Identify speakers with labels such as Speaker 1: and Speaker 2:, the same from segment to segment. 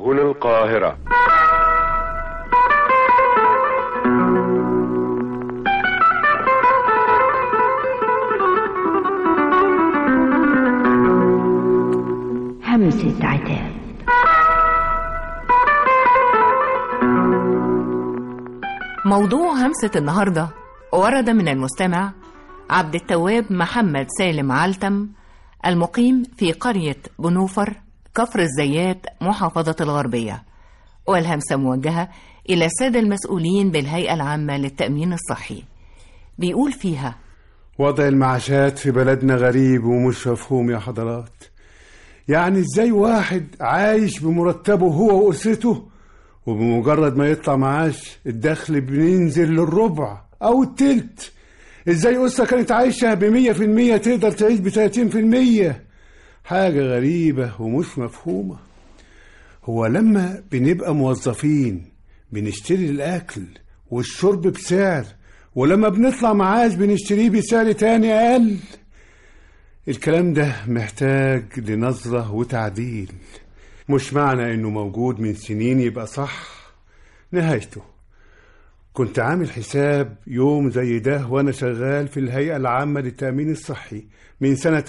Speaker 1: هنا القاهرة
Speaker 2: همسة عتاب
Speaker 3: موضوع همسة النهاردة ورد من المستمع عبد التواب محمد سالم علتم المقيم في قرية بنوفر كفر الزيات محافظة الغربية والهمسة موجهة إلى السادة المسؤولين بالهيئة العامة للتأمين الصحي بيقول فيها
Speaker 4: وضع المعاشات في بلدنا غريب ومش مفهوم يا حضرات يعني ازاي واحد عايش بمرتبه هو واسرته وبمجرد ما يطلع معاش الدخل بينزل للربع او التلت ازاي اسره كانت عايشه بمية في المية تقدر تعيش بتلاتين في المية حاجة غريبة ومش مفهومة هو لما بنبقى موظفين بنشتري الأكل والشرب بسعر ولما بنطلع معاش بنشتريه بسعر تاني أقل الكلام ده محتاج لنظرة وتعديل مش معنى إنه موجود من سنين يبقى صح نهايته كنت عامل حساب يوم زي ده وأنا شغال في الهيئة العامة للتأمين الصحي من سنة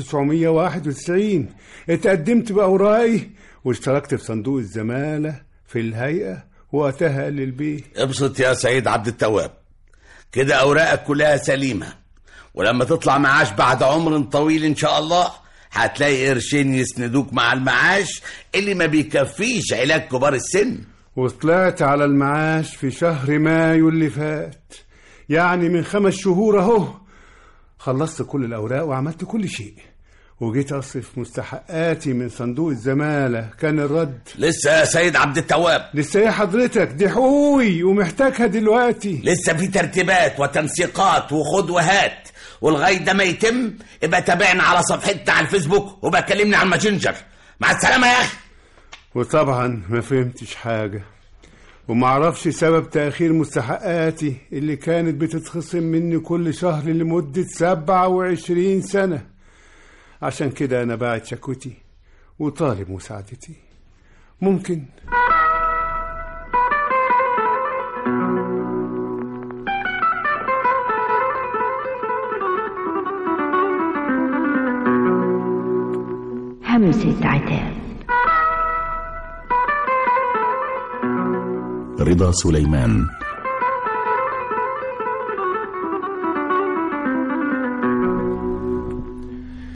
Speaker 4: 1991 اتقدمت بأوراقي واشتركت في صندوق الزمالة في الهيئة وقتها قال لي البيه
Speaker 5: ابسط يا سيد عبد التواب كده اوراقك كلها سليمه ولما تطلع معاش بعد عمر طويل ان شاء الله هتلاقي قرشين يسندوك مع المعاش اللي ما بيكفيش علاج كبار السن
Speaker 4: وطلعت على المعاش في شهر مايو اللي فات يعني من خمس شهور اهو خلصت كل الأوراق وعملت كل شيء وجيت أصرف مستحقاتي من صندوق الزمالة كان الرد
Speaker 5: لسه يا سيد عبد التواب
Speaker 4: لسه ايه حضرتك دي حقوقي ومحتاجها دلوقتي
Speaker 5: لسه في ترتيبات وتنسيقات وخد وهات ولغايه ده ما يتم ابقى تابعنا على صفحتنا على الفيسبوك وبقى كلمني على الماسنجر مع السلامه يا اخي
Speaker 4: وطبعا ما فهمتش حاجة ومعرفش سبب تأخير مستحقاتي اللي كانت بتتخصم مني كل شهر لمدة سبعة وعشرين سنة عشان كده أنا باعت شكوتي وطالب مساعدتي ممكن
Speaker 2: همسة عتاب
Speaker 6: رضا سليمان